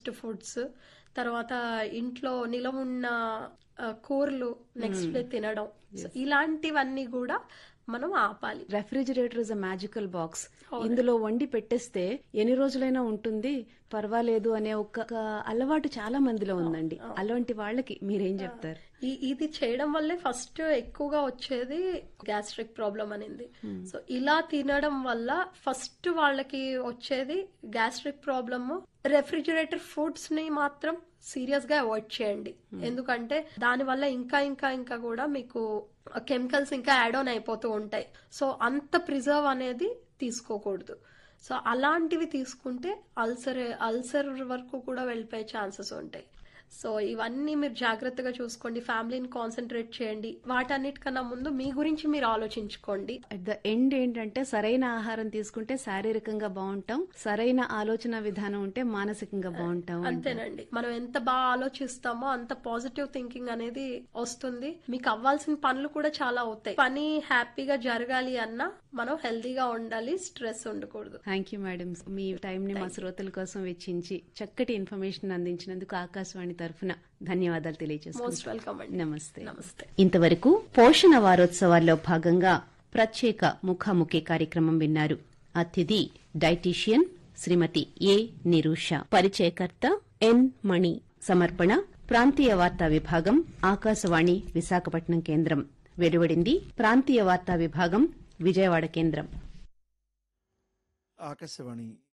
foods తర్వాత ఇంట్లో నిలవ ఉన్న ఆ, కూరలు నెక్స్ట్ డే తినడం సో ఇలాంటివన్నీ కూడా మనం ఆపాలి refrigerator is a magical box ఇందులో వండి పెట్టేస్తే ఎన్ని రోజులైనా ఉంటుంది పర్వాలేదు అనే ఒక ఒక అలవాటు చాలా మందిలో ఉందండి అలాంటి వాళ్ళకి మీరేం చెప్తారు ఈ ఇది చేయడం వల్లే ఫస్ట్ ఎక్కువగా వచ్చేది గ్యాస్ట్రిక్ ప్రాబ్లం అనేది సో ఇలా తినడం వల్ల ఫస్ట్ వాళ్ళకి వచ్చేది గ్యాస్ట్రిక్ ప్రాబ్లమ్ రెఫ్రిజిరేటర్ ఫుడ్స్ ని మాత్రం సీరియస్ గా అవాయిడ్ చేయండి ఎందుకంటే దాని వల్ల ఇంకా ఇంకా ఇంకా కూడా మీకు కెమికల్స్ ఇంకా యాడ్ ఆన్ అయిపోతూ ఉంటాయి సో అంత ప్రిజర్వ్ అనేది తీసుకోకూడదు సో అలాంటివి తీసుకుంటే అల్సర్ అల్సర్ వరకు కూడా వెళ్ళిపోయే ఛాన్సెస్ ఉంటాయి సో ఇవన్నీ మీరు జాగ్రత్తగా చూసుకోండి ఫ్యామిలీని కాన్సన్ట్రేట్ చేయండి వాటన్నిటికన్నా ముందు మీ గురించి మీరు ఆలోచించుకోండి అట్ ద ఎండ్ ఏంటంటే సరైన ఆహారం తీసుకుంటే శారీరకంగా బాగుంటాం సరైన ఆలోచన విధానం ఉంటే మానసికంగా బాగుంటాం అంతేనండి మనం ఎంత బాగా ఆలోచిస్తామో అంత పాజిటివ్ థింకింగ్ అనేది వస్తుంది మీకు అవ్వాల్సిన పనులు కూడా చాలా అవుతాయి పని హ్యాపీగా జరగాలి అన్నా మనం హెల్దీగా ఉండాలి స్ట్రెస్ ఉండకూడదు థ్యాంక్ యూ మేడం మీ టైం ని మా శ్రోతల కోసం వెచ్చించి చక్కటి ఇన్ఫర్మేషన్ అందించినందుకు ఆకాశవాణి తరఫున ధన్యవాదాలు మోస్ట్ తెలియజేస్తున్నాను వెల్కమ్ అండి నమస్తే నమస్తే ఇంతవరకు పోషణ వారోత్సవాల్లో భాగంగా ప్రత్యేక ముఖాముఖి కార్యక్రమం విన్నారు అతిథి డైటీషియన్ శ్రీమతి ఏ నిరూష పరిచయకర్త ఎన్ మణి సమర్పణ ప్రాంతీయ వార్తా విభాగం ఆకాశవాణి విశాఖపట్నం కేంద్రం వెలువడింది ప్రాంతీయ వార్తా విభాగం విజయవాడ కేంద్రం ఆకాశవాణి